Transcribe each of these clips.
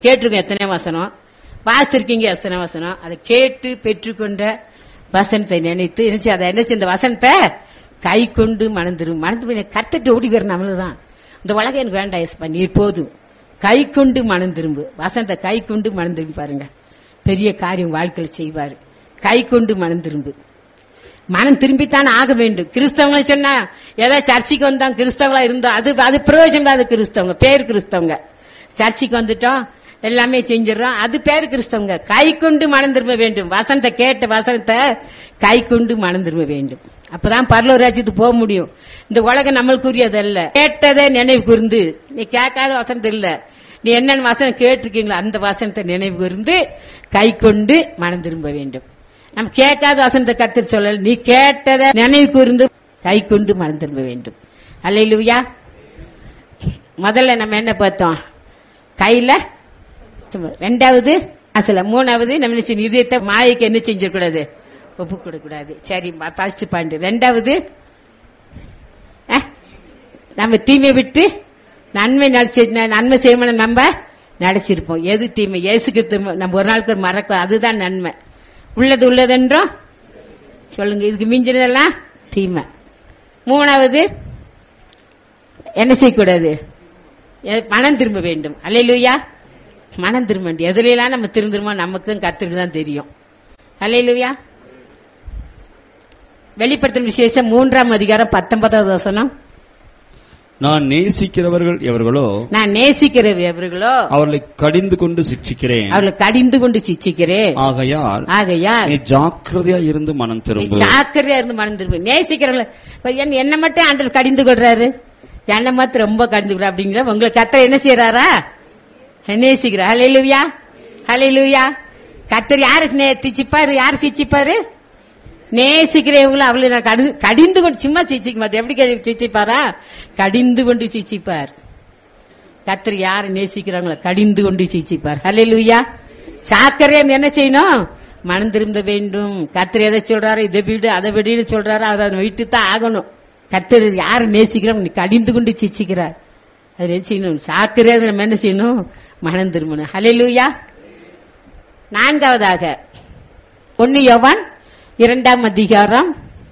கேட்டிருக்கோம் எத்தனை வசனம் வாசிச்சிருக்கீங்க எத்தனை வசனம் அதை கேட்டு பெற்றுக்கொண்ட வசனத்தை நினைத்து நினைச்சு அதை நினைச்சு இந்த வசனத்தை கை கொண்டு மணந்துரும் மணந்து கத்துட்டு ஓடி வர நம்மளுதான் இந்த உலகம் எனக்கு வேண்டாம் எஸ்பா நீர் போதும் கை கொண்டு மனம் திரும்பு வசனத்தை கை கொண்டு மனம் திரும்பி பாருங்க பெரிய காரியம் வாழ்க்கையில் செய்வாரு கை கொண்டு மனம் திரும்பு மனம் திரும்பித்தான் ஆக வேண்டும் கிறிஸ்தவங்களை சொன்னா ஏதோ சர்ச்சைக்கு வந்தோம் கிறிஸ்தவங்களா இருந்தோம் அது அது பிரயோஜனம் இல்லாத கிறிஸ்தவங்க பேர் கிறிஸ்தவங்க சர்ச்சைக்கு வந்துட்டோம் எல்லாமே செஞ்சிடறோம் அது பேர் கிறிஸ்தவங்க கை கொண்டு மனம் திரும்ப வேண்டும் வசனத்தை கேட்ட வசனத்தை கை கொண்டு மனம் திரும்ப வேண்டும் அப்பதான் பரலூர் ராஜ்யத்துக்கு போக முடியும் இந்த உலகம் நம்மளுக்குரியது அல்ல கேட்டதே நினைவு கூர்ந்து நீ கேட்காத வசனத்தை இல்ல நீ என்னென்ன வசனம் கேட்டிருக்கீங்களோ அந்த வசனத்தை நினைவு கூர்ந்து கை கொண்டு மனம் திரும்ப வேண்டும் நம்ம கேட்காத வசனத்தை கத்து சொல்லல நீ கேட்டதை நினைவு கூர்ந்து கை கொண்டு மனம் திரும்ப வேண்டும் அல்லையிலுயா முதல்ல நம்ம என்ன பார்த்தோம் கையில ரெண்டாவது அசல மூணாவது நம்ம என்ன செய்யணும்? இதயத்தை மாயைக்கு என்ன செஞ்சிடக்கூடாது ஒப்பு கொடுக்கூடாது சரி ஃபர்ஸ்ட் பாயிண்ட் ரெண்டாவது அஹ், நம்ம தீமை விட்டு நன்மை நடிச்சு நன்மை செய்யணும் நம்ம நடிச்சிருப்போம் எது தீமை இயேசுக்கு நம்ம ஒரு நாளுக்கு ஒரு மறக்க அதுதான் நன்மை உள்ளது உள்ளதென்றோம் சொல்லுங்க இதுக்கு மிஞ்சினதெல்லாம் தீமை மூணாவது என்ன செய்யக்கூடாது எ- மனம் திரும்ப வேண்டும் அல்லையிலுயா மனம் திரும்ப வேண்டும் எதுலாம் நம்ம திருந்துருமோ நமக்கும் கத்திருக்கு தான் தெரியும் அல்லையிலுயா வெளிப்படுத்தும் விசேஷம் மூன்றாம் அதிகாரம் பத்தொன்பதாவது வசனம் நான் நேசிக்கிறவர்கள் எவர்களோ நான் நேசிக்கிறவர்களோ அவர்களை கடிந்து கொண்டு சிக்ஷிக்கிறேன் அவர்களை கடிந்து கொண்டு சிச்சிக்கிறேன் ஆகையால் ஆகையால் நீ ஜாக்கிரதையா இருந்து மனம் நீ திரும்பு ஜாக்கிரதையா இருந்து மனம் திரும்ப நேசிக்கிறவங்கள இப்ப என்ன- என்ன மட்டும் ஆண்டவர் கடிந்து கொள்றாரு என்னை மாத்திரம் ரொம்ப கடிந்து கொள்ற அப்படிங்கிற உங்களை கத்தர் என்ன செய்யறாரா நேசிக்கிற ஹலையிலுயா ஹலையிலுயா கத்தர் யாரு நே- சிச்சிப்பாரு யாரு சிச்சிப்பாரு நேசிக்கிறவங்களும் அவளை நான் கடி- கடிந்து கொண்டு சும்மா சிச்சிக்க மாட்டேன் எப்படி கடி- சிச்சிப்பாரா கடிந்து கொண்டு சிச்சிப்பார் கத்தர் யாரை நேசிக்கிறாங்களோ கடிந்து கொண்டு சிச்சிப்பார் ஹalleluya சாக்கரையா என்ன செய்யணும் மனம் திரும்ப வேண்டும் கத்தர் எதை சொல்றாரு இதை வீடு அதை விடுன்னு சொல்றாரு அதை விட்டு தான் ஆகணும் கத்தர் யாரை நேசிக்கிறோம் நீ கடிந்து கொண்டு சிச்சிக்கிறார் அது என்ன செய்யணும் சாக்கரையா நம்ம என்ன செய்யணும் மனம் திரும்பணும் ஹalleluya நான்காவதாக ஒன்னு யோவான் இரண்டாம் அதிகாரம்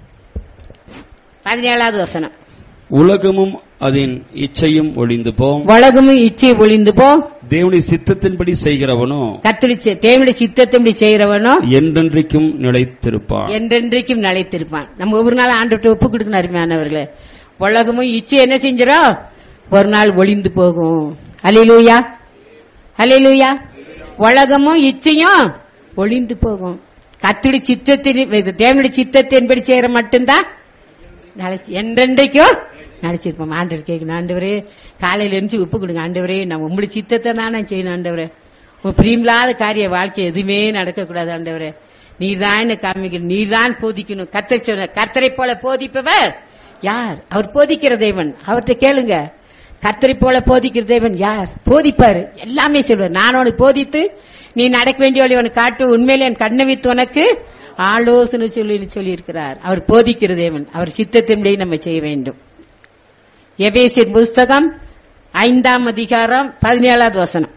பதினேழாவது வசனம் உலகமும் அதன் இச்சையும் ஒளிந்து போம் உலகமும் இச்சை ஒளிந்து போ தேவனுடைய சித்தத்தின்படி செய்கிறவனோ கத்தடி தேவனுடைய சித்தத்தின்படி செய்கிறவனோ என்றென்றைக்கும் நிலைத்திருப்பான் என்றென்றைக்கும் நிலைத்திருப்பான் நம்ம ஒவ்வொரு நாள் ஆண்டுட்டு ஒப்பு கொடுக்கணும் அருமையானவர்களே உலகமும் இச்சை என்ன செஞ்சிடும் ஒரு நாள் ஒளிந்து போகும் அலையிலூயா அலையிலூயா உலகமும் இச்சையும் ஒளிந்து போகும் கத்துடி சித்தத்தின் தேவனுடைய சித்தத்தின்படி செய்யற மட்டும்தான் நிலைச்சு- என்றென்றைக்கும் நினைச்சிருப்போம் ஆண்டவர் கேட்கணும் ஆண்டவரே காலையில இருந்து உப்பு கொடுங்க ஆண்டவரே நான் உங்களுடைய சித்தத்தை தான் நான் செய்யணும் ஆண்டவரே உன் பிரியமில்லாத காரிய வாழ்க்கை எதுவுமே நடக்கக்கூடாது ஆண்டவரே நீர்தான் என்ன காமிக்கணும் நீர்தான் போதிக்கணும் கர்த்தரை சொன்ன கர்த்தரை போல போதிப்பவர் யார் அவர் போதிக்கிற தேவன் அவர்கிட்ட கேளுங்க கர்த்தரை போல போதிக்கிற தேவன் யார் போதிப்பாரு எல்லாமே சொல்வார் நான் உனக்கு போதித்து நீ நடக்க வேண்டிய வழி உனக்கு காட்டு உண்மையிலே என் கண்ணை வைத்து உனக்கு ஆலோசனை சொல்லி சொல்லி இருக்கிறார் அவர் போதிக்கிற தேவன் அவர் சித்தத்தின்படி நம்ம செய்ய வேண்டும் எபேசியர் புஸ்தகம் ஐந்தாம் அதிகாரம் பதினேழாவது வசனம்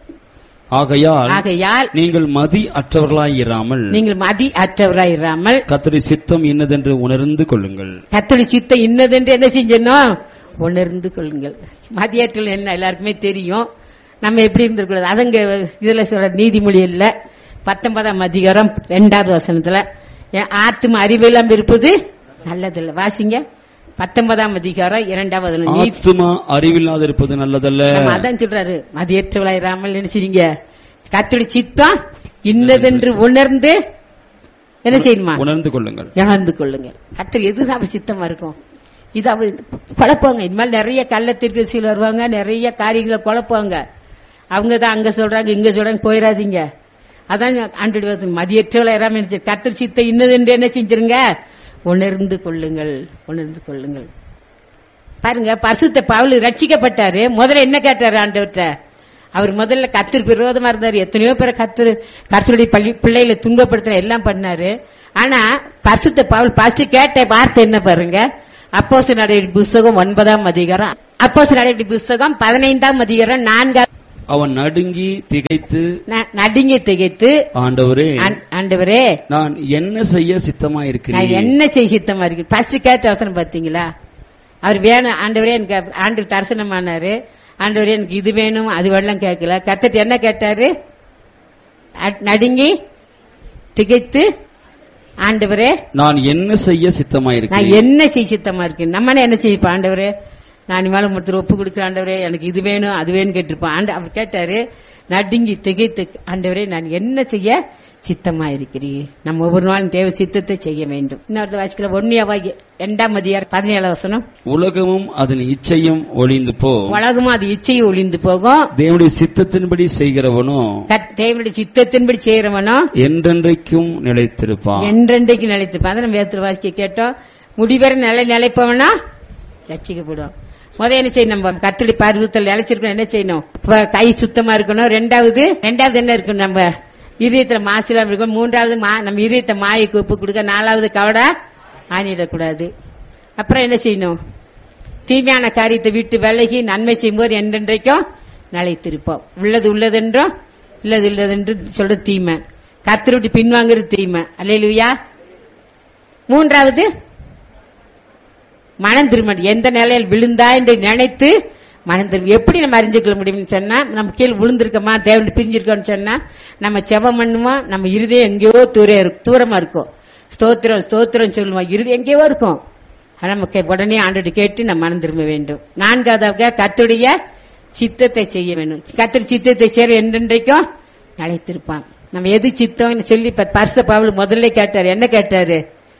ஆகையால் ஆகையால் நீங்கள் மதி அற்றவர்களாய் இராமல் நீங்கள் மதி அற்றவராயிராமல் கத்தரி சித்தம் இன்னதென்று உணர்ந்து கொள்ளுங்கள் கத்தோலி சித்தம் இன்னதென்று என்ன செஞ்சணும் உணர்ந்து கொள்ளுங்கள் மதியாற்றல் என்ன எல்லாருக்குமே தெரியும் நம்ம எப்படி இருந்திருக்கூடாது அதுங்க இதுல சொல்ற நீதிமொழி இல்ல பத்தொன்பதாம் அதிகாரம் ரெண்டாவது வசனத்துல என் ஆத்தும அறிவெல்லாம் இருப்பது நல்லதில்ல வாசிங்க பத்தொன்பதாம் அதிகாரம் இரண்டாவது வசனம். நீதி ஆத்துமா அறிவில்லாது இருப்பது நல்லதல்ல நம்ம அதான் சொல்றாரு மதியற்றவளாயிராமல் நினைச்சிருங்க கத்தோலி சித்தம் இன்னதென்று உணர்ந்து என்ன செய்யணுமா உணர்ந்து கொள்ளுங்கள் இழந்து கொள்ளுங்கள் கத்தர் எதுதான் அவர் சித்தமா இருக்கும் இது அவர் குழப்பாங்க இனிமேல் நிறைய கள்ளத்திற்கு சில வருவாங்க நிறைய காரியங்களை குழப்பாங்க அவங்க தான் அங்க சொல்றாங்க இங்க சொல்றாங்க போயிடாதீங்க அதான் ஆண்டு மதியற்றவளை இறாம கத்தர் சித்த இன்னது என்று என்ன செஞ்சிருங்க உணர்ந்து கொள்ளுங்கள் உணர்ந்து கொள்ளுங்கள் பாருங்க பரிசுத்த பவுல் ரட்சிக்கப்பட்டாரு முதல்ல என்ன கேட்டாரு ஆண்டவர்கிட்ட அவர் முதல்ல கத்திற்கு விரோதமா இருந்தாரு எத்தனையோ பேரை கத்து கத்தருடைய பள்ளி பிள்ளைகளை துன்பப்படுத்துற எல்லாம் பண்ணாரு ஆனா பரிசுத்த பவுல் ஃபர்ஸ்ட் கேட்ட வார்த்தை என்ன பாருங்க அப்போஸ் நடவடிக்கை புஸ்தகம் ஒன்பதாம் அதிகாரம் அப்போஸ் நடவடிக்கை புஸ்தகம் பதினைந்தாம் அதிகாரம் நான்காம் அவன் நடுங்கி திகைத்து ந- நடுங்கி திகைத்து ஆண்டவரே ஆண்- ஆண்டவரே நான் என்ன செய்ய நான் சித்தமாயிருக்கிறேன் என்ன செய்ய சித்தமா இருக்கு ஃபர்ஸ்ட் கேட்ட அவசரம் பாத்தீங்களா அவர் வேணும் ஆண்டவரே எனக்கு ஆண்டு தரிசனமானாரு ஆண்டவரே எனக்கு இது வேணும் அது வேணும் கேட்கல கர்த்தர் என்ன கேட்டாரு அ- நடுங்கி திகைத்து ஆண்டவரே நான் என்ன செய்ய நான் சித்தமாயிருக்கிறேன் என்ன செய்ய சித்தமா இருக்கேன் நம்ம என்ன செய்யப்பா ஆண்டவரே நான் இனிமேல ஒருத்தர் ஒப்பு கொடுக்குற ஆண்டவரே எனக்கு இது வேணும் அது வேணும் கேட்டிருப்போம் ஆண்ட அவர் கேட்டாரு நடுங்கி திகைத்து ஆண்டவரே நான் என்ன செய்ய சித்தமா இருக்கிறீர் நம்ம ஒவ்வொரு நாளும் தேவ சித்தத்தை செய்ய வேண்டும் இன்னொரு வாசிக்கல ஒன்னியாவாகி இரண்டாம் அதிகார் பதினேழு வசனம் உலகமும் அதன் இச்சையும் ஒளிந்து போ உலகமும் அது இச்சையை ஒளிந்து போகும் தேவனுடைய சித்தத்தின்படி செய்கிறவனோ கர்த்த- தேவனுடைய சித்தத்தின்படி செய்யறவனோ என்றென்றைக்கும் நிலைத்திருப்பான் என்றென்றைக்கு நிலைத்திருப்பான் அதை நம்ம வேத்துல வாசிக்க கேட்டோம் முடிவரை நிலை நிலைப்பவனா ரட்சிக்கப்படும் முத என்ன செய்யணும் நம்ம கத்தடி பருவத்தில் நிலைச்சிருக்கணும் என்ன செய்யணும் இப்ப கை சுத்தமா இருக்கணும் ரெண்டாவது ரெண்டாவது என்ன இருக்கணும் நம்ம இதயத்துல மாசிலாம் இருக்கணும் மூன்றாவது மா- நம்ம இதயத்தை மாயக்கு உப்பு கொடுக்க நாலாவது கவடா ஆணிடக்கூடாது அப்புறம் என்ன செய்யணும் தீமையான காரியத்தை விட்டு விலகி நன்மை செய்யும்போது என்றென்றைக்கும் நிலைத்திருப்போம் உள்ளது உள்ளதென்றும் இல்லது இல்லதென்று சொல்ற தீமை கத்தரை விட்டு பின்வாங்குறது தீமை அல்லையா மூன்றாவது மனம் திரும்ப எந்த நிலையில் விழுந்தா என்று நினைத்து மனம் திரும்ப எப்படி நம்ம அறிஞ்சுக்கொள்ள முடியும்னு சொன்னா நம்ம கீழே விழுந்திருக்கோமா தேவன் பிரிஞ்சிருக்கோம்னு சொன்னா நம்ம செவம் பண்ணுவோம் நம்ம இருதயம் எங்கேயோ தூர இருக்கும் தூரமா இருக்கும் ஸ்தோத்திரம் ஸ்தோத்திரம் சொல்லுவோம் இருதயம் எங்கேயோ இருக்கும் ஆனா நம்ம கே- உடனே ஆண்டு கேட்டு நம்ம மனம் திரும்ப வேண்டும் நான்காவதாக கத்துடைய சித்தத்தை செய்ய வேண்டும் கத்திரி சித்தத்தை செய்ய என்றென்றைக்கும் நிலைத்திருப்பான் நம்ம எது சித்தம்னு சொல்லி இப்ப பரிசு பாவல் முதல்ல கேட்டாரு என்ன கேட்டாரு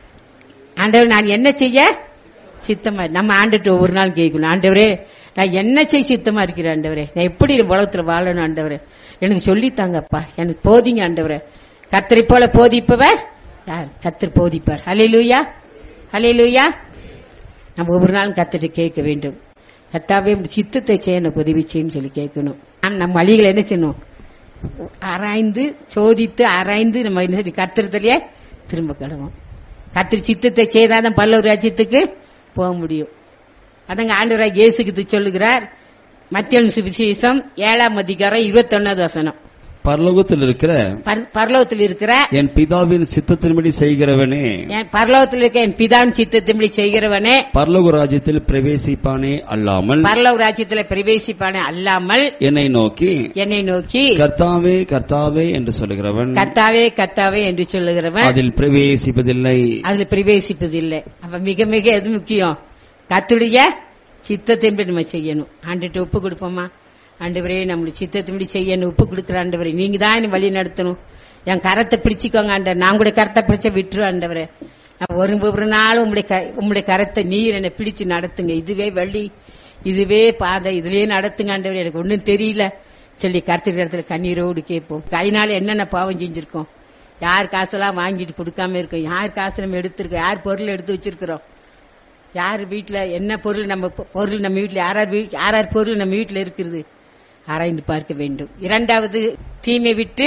ஆண்டவர் நான் என்ன செய்ய சித்தமா நம்ம ஆண்டுட்டு ஒவ்வொரு நாள் கேட்கணும் ஆண்டவரே நான் என்ன செய்ய சித்தமா இருக்கிறேன் ஆண்டவரே நான் எப்படி இந்த உலகத்துல வாழணும் ஆண்டவரே எனக்கு சொல்லித்தாங்கப்பா எனக்கு போதிங்க ஆண்டவரே கத்தரை போல போதிப்பவர் யார் கத்தர் போதிப்பார் ஹalleluya ஹalleluya நம்ம ஒவ்வொரு நாளும் கத்திட்டு கேட்க வேண்டும் கத்தாவே உம்முடைய சித்தத்தை செய்ய எனக்கு உதவி செய்யும் சொல்லி கேட்கணும் ஆனா நம்ம வழிகளை என்ன செய்யணும் ஆராய்ந்து சோதித்து ஆராய்ந்து நம்ம என்ன செய்யணும்? கர்த்தரத்திலேயே திரும்ப கிடவோம் கத்திரி சித்தத்தை செய்தாதான் பல்லவர் ராஜ்யத்துக்கு போக முடியும் அதங்க ஆண்டவராக இயேசுக்கு சொல்லுகிறார் மத்திய சுவிசேஷம் ஏழாம் அதிகாரம் இருபத்தொன்னாவது வசனம் பரலோகத்தில் இருக்கிற பர- பரலோகத்தில் இருக்கிற என் பிதாவின் சித்தத்தின்படி செய்கிறவனே என் பரலோகத்தில் இருக்க என் பிதாவின் சித்தத்தின்படி செய்கிறவனே பரலோக ராஜ்யத்தில் பிரவேசிப்பானே அல்லாமல் பரலோக ராஜ்யத்தில் பிரவேசிப்பானே அல்லாமல் என்னை நோக்கி என்னை நோக்கி கர்த்தாவே கர்த்தாவே என்று சொல்லுகிறவன் கத்தாவே கத்தாவே என்று சொல்லுகிறவன் அதில் பிரவேசிப்பதில்லை அதுல பிரவேசிப்பதில்லை அப்ப மிக மிக எது முக்கியம் கத்துடைய சித்தத்தின்படி நம்ம செய்யணும் ஆண்டுட்டு ஒப்பு கொடுப்போமா ஆண்டவரே நம்மளுடைய சித்தத்தின்படி செய்யணும் ஒப்பு கொடுக்குற ஆண்டவரே நீங்க தான் என்னை வழி நடத்தணும் என் கரத்தை பிடிச்சிக்கோங்க ஆண்டவர் நான் கூட கரத்தை பிடிச்ச விட்டுரு ஆண்டவரே நான் ஒரு ஒரு நாளும் உங்களுடைய க- உங்களுடைய கரத்தை நீர் என்னை பிடிச்சு நடத்துங்க இதுவே வழி இதுவே பாதை இதுலயே நடத்துங்க ஆண்டவரே எனக்கு ஒண்ணும் தெரியல சொல்லி கருத்துக்கிற இடத்துல கண்ணீரோடு கேட்போம் கைனால என்னென்ன பாவம் செஞ்சிருக்கோம் யார் காசெல்லாம் வாங்கிட்டு கொடுக்காம இருக்கோம் யார் காசு நம்ம எடுத்திருக்கோம் யார் பொருள் எடுத்து வச்சிருக்கிறோம் யார் வீட்ல என்ன பொருள் நம்ம பொ- பொருள் நம்ம வீட்ல யார் யார் வீ- யார் யார் பொருள் நம்ம வீட்ல இருக்கிறது ஆராய்ந்து பார்க்க வேண்டும் இரண்டாவது தீமை விட்டு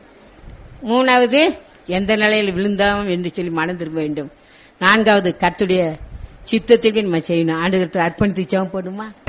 மூணாவது எந்த நிலையில் விழுந்தோம் என்று சொல்லி மனம் திரும்ப வேண்டும் நான்காவது கர்த்துடைய சித்தத்திற்கு நம்ம செய்யணும் ஆண்டு அர்ப்பணித்து ஜெபம் போடுமா